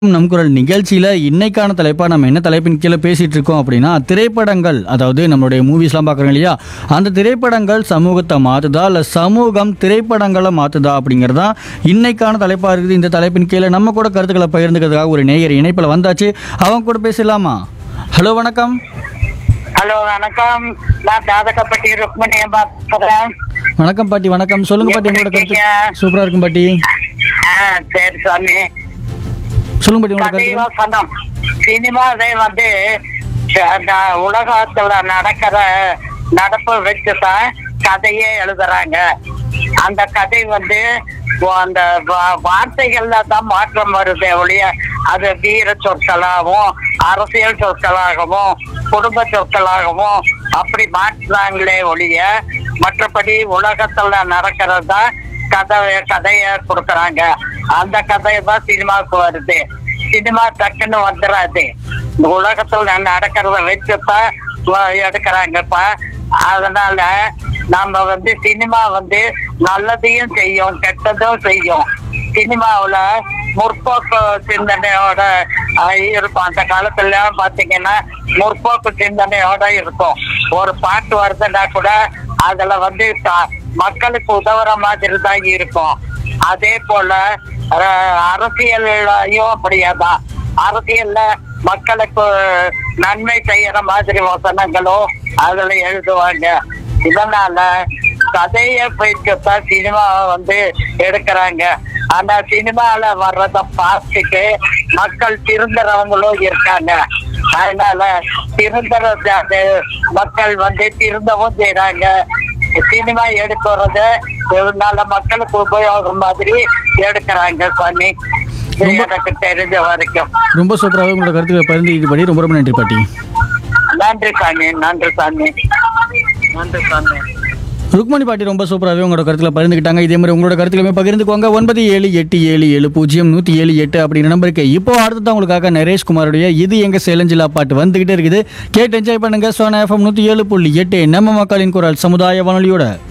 நம் குரல் நிகழ்ச்சியில் இன்னைக்கான தலைப்பாக நம்ம என்ன தலைப்பின் கீழே பேசிகிட்டு இருக்கோம் அப்படின்னா திரைப்படங்கள் அதாவது நம்மளுடைய மூவிஸ்லாம் பார்க்குறோம் இல்லையா அந்த திரைப்படங்கள் சமூகத்தை மாற்றுதா இல்லை சமூகம் திரைப்படங்களை மாற்றுதா அப்படிங்கிறதா இன்னைக்கான தலைப்பாக இருக்குது இந்த தலைப்பின் கீழே நம்ம கூட கருத்துக்களை பகிர்ந்துக்கிறதுக்காக ஒரு நேயர் இணைப்பில் வந்தாச்சு அவங்க கூட பேசலாமா ஹலோ வணக்கம் ஹலோ வணக்கம் நான் தாதகப்பட்டி ருக்மணியை பார்க்குறேன் வணக்கம் பாட்டி வணக்கம் சொல்லுங்க பாட்டி உங்களோட கருத்து இருக்கீங்க? சூப்பராக இருக்கும் பாட்டி ஆ சரி சாமி சொல்லுங்க பாட்டி உங்களோட கதை கருத்து வசனம் சினிமாவே வந்து அந்த உலகத்துல நடக்கிற நடப்பு வச்சு தான் கதையே எழுதுறாங்க அந்த கதை வந்து அந்த வா- வார்த்தைகள்ல தான் மாற்றம் வருதே ஒழிய அது வீர சொற்களாகவும் அரசியல் சொற்களாகவும் குடும்ப சொற்களாகவும் அப்படி மாற்றுறாங்களே ஒழிய மற்றபடி உலகத்துல நடக்கிறது தான் கதை கதைய கொடுக்கறாங்க அந்த கதை தான் சினிமாவுக்கு வருது சினிமா டக்குன்னு வந்துடாது இந்த உலகத்துல நடக்கிறத வச்சுதான் வ- எடுக்கறாங்கப்பா அதனால நம்ம வந்து சினிமா வந்து நல்லதையும் செய்யும் கெட்டதும் செய்யும் சினிமாவுல முற்போக்கு சிந்தனையோட அஹ், இருக்கும் அந்த காலத்துல பாத்தீங்கன்னா முற்போக்கு சிந்தனையோட இருக்கும் ஒரு பாட்டு வருதுன்னா கூட அதுல வந்து த- மக்களுக்கு உதவுற மாதிரி தான் இருக்கும் அதே போல அஹ், அரசியல்லையும் அப்படியேதான் அரசியல்ல மக்களுக்கு நன்மை செய்யற மாதிரி வசனங்களும் அதுல எழுதுவாங்க இதனால கதையை போயிட்டுதான் சினிமா வந்து எடுக்கிறாங்க ஆனா சினிமால வர்றத பார்த்துட்டு மக்கள் திருந்துறவங்களும் இருக்காங்க அதனால திருந்துற மக்கள் வந்து திருந்தவும் செய்றாங்க சினிமா எடுக்கிறது நல்ல மக்களுக்கு உபயோகம் மாதிரி எடுக்கிறாங்க சாமி இது எனக்கு தெரிஞ்ச வரைக்கும் ரொம்ப சூப்பராகவே உங்களோட கருத்துக்களை பகிர்ந்து படி ரொம்ப ரொம்ப நன்றி பாட்டி நன்றி சாமி நன்றி சாமி நன்றி சாமி ருக்மணி பாட்டி ரொம்ப சூப்பராகவே உங்களோட கருத்துல பகிர்ந்துக்கிட்டாங்க இதே மாதிரி உங்களோட கருத்துக்களுமே பகிர்ந்துக்கோங்க ஒன்பது ஏழு எட்டு ஏழு ஏழு பூஜ்ஜியம் நூற்றி ஏழு எட்டு அப்படிங்கிற நம்பருக்கு இப்போ அடுத்ததான் உங்களுக்காக நரேஷ் குமாருடைய இது எங்க சேலஞ்சிலா பாட்டு வந்துகிட்டே இருக்குது கேட்டு என்ஜாய் பண்ணுங்க சோனா எஃப்எம் நூற்றி ஏழு புள்ளி எட்டு நம்ம மக்களின் குரல் சமுதாய வானொலியோட